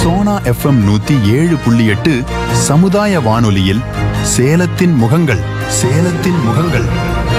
Sona FM நூத்தி ஏழு புள்ளி எட்டு சமுதாய வானொலியில் சேலத்தின் முகங்கள் சேலத்தின் முகங்கள்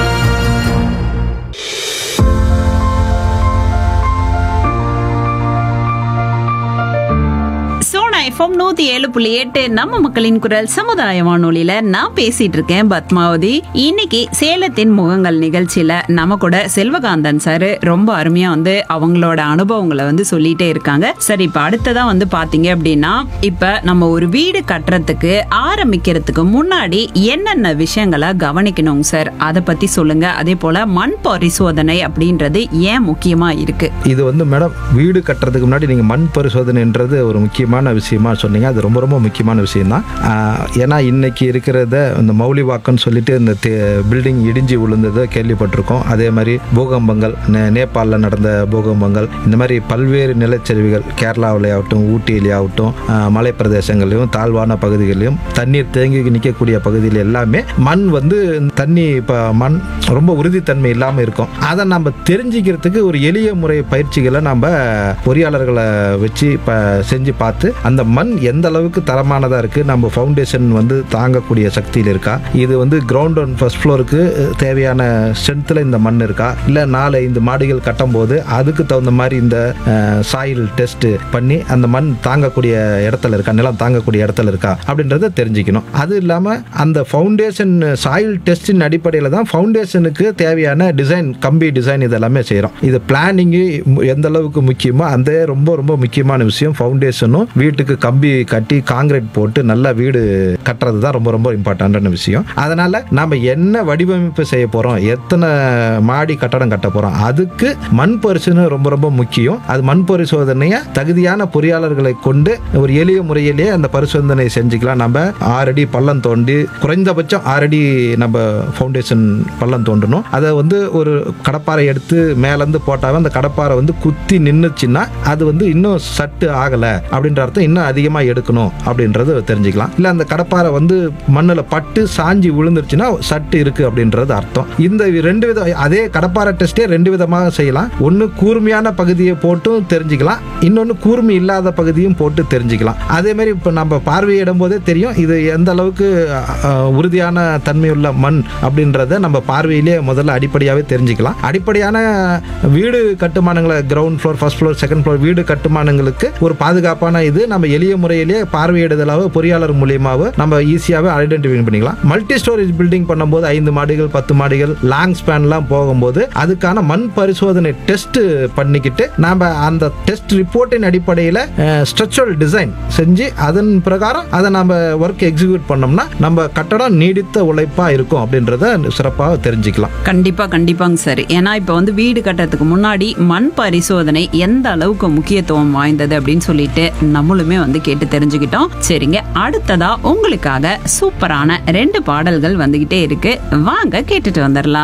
சோனா எஃப்எம் நூத்தி ஏழு புள்ளி எட்டு நம்ம மக்களின் குரல் சமுதாய வானொலியில நான் பேசிட்டு இருக்கேன் பத்மாவதி இன்னைக்கு சேலத்தின் முகங்கள் நிகழ்ச்சியில நம்ம கூட செல்வகாந்தன் சார் ரொம்ப அருமையா வந்து அவங்களோட அனுபவங்களை வந்து சொல்லிட்டே இருக்காங்க சரி இப்ப அடுத்ததா வந்து பாத்தீங்க அப்படின்னா இப்ப நம்ம ஒரு வீடு கட்டுறதுக்கு ஆரம்பிக்கிறதுக்கு முன்னாடி என்னென்ன விஷயங்களை கவனிக்கணும் சார் அதை பத்தி சொல்லுங்க அதே போல மண் பரிசோதனை அப்படின்றது ஏன் முக்கியமா இருக்கு இது வந்து மேடம் வீடு கட்டுறதுக்கு முன்னாடி நீங்கள் மண் பரிசோதனைன்றது ஒரு முக்கியமான விஷயமா சொன்னீங்க அது ரொம்ப ரொம்ப முக்கியமான விஷயம்தான் ஆஹ் ஏன்னா இன்னைக்கு இருக்கிறத இந்த மௌலிவாக்கம்னு சொல்லிட்டு இந்த பில்டிங் இடிஞ்சு விழுந்ததை கேள்விப்பட்டிருக்கோம் அதே மாதிரி பூகம்பங்கள் நே- நேபாளில் நடந்த பூகம்பங்கள் இந்த மாதிரி பல்வேறு நிலச்சரிவுகள் கேரளாவிலே ஆகட்டும் ஊட்டியிலே ஆகட்டும் ஆஹ் மலை பிரதேசங்களையும் தாழ்வான பகுதிகளிலும் தண்ணீர் தேங்கி நிற்கக்கூடிய பகுதியில் எல்லாமே மண் வந்து தண்ணி இப்போ மண் ரொம்ப உறுதித்தன்மை இல்லாமல் இருக்கும் அதை நம்ம தெரிஞ்சுக்கிறதுக்கு ஒரு எளிய முறை பயிற்சிகளை நம்ம பொறியாளர்களை வச்சு இப்போ செஞ்சு பார்த்து அந்த மண் எந்த அளவுக்கு தரமானதாக இருக்குது நம்ம ஃபவுண்டேஷன் வந்து தாங்கக்கூடிய சக்தியில் இருக்கா இது வந்து கிரவுண்ட் அண்ட் ஃபர்ஸ்ட் ஃப்ளோருக்கு தேவையான ஸ்ட்ரென்த்தில் இந்த மண் இருக்கா இல்லை நாலு ஐந்து மாடிகள் கட்டும்போது அதுக்கு தகுந்த மாதிரி இந்த சாயில் டெஸ்ட் பண்ணி அந்த மண் தாங்கக்கூடிய இடத்துல இருக்கா நிலம் தாங்கக்கூடிய இடத்துல இருக்கா அப்படின்றத தெரிஞ்சுக்கணும் அது இல்லாமல் அந்த ஃபவுண்டேஷன் சாயில் டெஸ்டின் அடிப்படையில் தான் ஃபவுண்டேஷனுக்கு தேவையான டிசைன் கம்பி டிசைன் இதெல்லாமே செய்கிறோம் இது பிளானிங்கு எந்த அளவுக்கு முக்கியமோ அந்த ரொம்ப ரொம்ப முக்கியமான விஷயம் ஃபவுண்டேஷனும் வீட்டுக்கு கம்பி கட்டி காங்கிரீட் போட்டு நல்லா வீடு கட்டுறது தான் ரொம்ப ரொம்ப இம்பார்ட்டண்டான விஷயம் அதனால நம்ம என்ன வடிவமைப்பு செய்ய போகிறோம் எத்தனை மாடி கட்டடம் கட்ட போகிறோம் அதுக்கு மண் பரிசோதனை ரொம்ப ரொம்ப முக்கியம் அது மண் பரிசோதனையை தகுதியான பொறியாளர்களை கொண்டு ஒரு எளிய முறையிலேயே அந்த பரிசோதனை செஞ்சுக்கலாம் நம்ம ஆறடி பள்ளம் தோண்டி குறைந்தபட்சம் ஆறடி நம்ம ஃபவுண்டேஷன் பள்ளம் தோண்டணும் அதை வந்து ஒரு கடப்பாரை எடுத்து மேலேருந்து போட்டாவே அந்த கடப்பாரை வந்து குத்தி நின்றுச்சுன்னா அது வந்து இன்னும் சட்டு ஆகலை அப்படின்ற அர்த்தம் இன்னும் அதிகமாக எடுக்கணும் அப்படின்றது தெரிஞ்சுக்கலாம் இல்லை அந்த கடப்பாரை வந்து மண்ணில் பட்டு சாஞ்சி விழுந்துருச்சுன்னா சட்டு இருக்கு அப்படின்றது அர்த்தம் இந்த ரெண்டு விதம் அதே கடப்பாரை டெஸ்ட்டே ரெண்டு விதமாக செய்யலாம் ஒன்று கூர்மையான பகுதியை போட்டும் தெரிஞ்சுக்கலாம் இன்னொன்று கூர்மை இல்லாத பகுதியும் போட்டு தெரிஞ்சுக்கலாம் அதே மாதிரி இப்போ நம்ம பார்வையிடும் போதே தெரியும் இது எந்த அளவுக்கு அஹ், உறுதியான தன்மையுள்ள மண் அப்படின்றத நம்ம பார்வையிலேயே முதல்ல அடிப்படையாகவே தெரிஞ்சுக்கலாம் அடிப்படையான வீடு கட்டுமானங்களை ground floor first floor second floor வீடு கட்டுமானங்களுக்கு ஒரு பாதுகாப்பான இது நம்ம எளிய முறையிலேயே பார்வையிடுதலாக பொறியாளர் மூலியமாக நம்ம ஈஸியாகவே ஐடென்டிஃபை பண்ணிக்கலாம் மல்டி ஸ்டோரேஜ் பில்டிங் பண்ணும்போது ஐந்து மாடிகள் பத்து மாடிகள் லாங் ஸ்பேன்லாம் போகும்போது அதுக்கான மண் பரிசோதனை டெஸ்ட் பண்ணிக்கிட்டு நாம அந்த டெஸ்ட் ரிப்போர்ட்டின் அடிப்படையில் ஸ்ட்ரக்சரல் டிசைன் செஞ்சு அதன் பிரகாரம் அதை நம்ம ஒர்க் எக்ஸிக்யூட் பண்ணோம்னா நம்ம கட்டடம் நீடித்த உழைப்பா இருக்கும் அப்படின்றத சிறப்பாக தெரிஞ்சுக்கலாம் கண்டிப்பா கண்டிப்பாங்க சார் ஏன்னா இப்ப வந்து வீடு கட்டுறதுக்கு முன்னாடி மண் பரிசோதனை எந்த அளவுக்கு முக்கியத்துவம் வாய்ந்தது அப்படின்னு சொல்லிட்டு நம்மளுமே வந்து கேட்டு தெரிஞ்சுக்கிட்டோம் சரிங்க அடுத்ததா உங்களுக்காக சூப்பரான ரெண்டு பாடல்கள் வந்துகிட்டே இருக்கு வாங்க கேட்டுட்டு வந்துடலாம்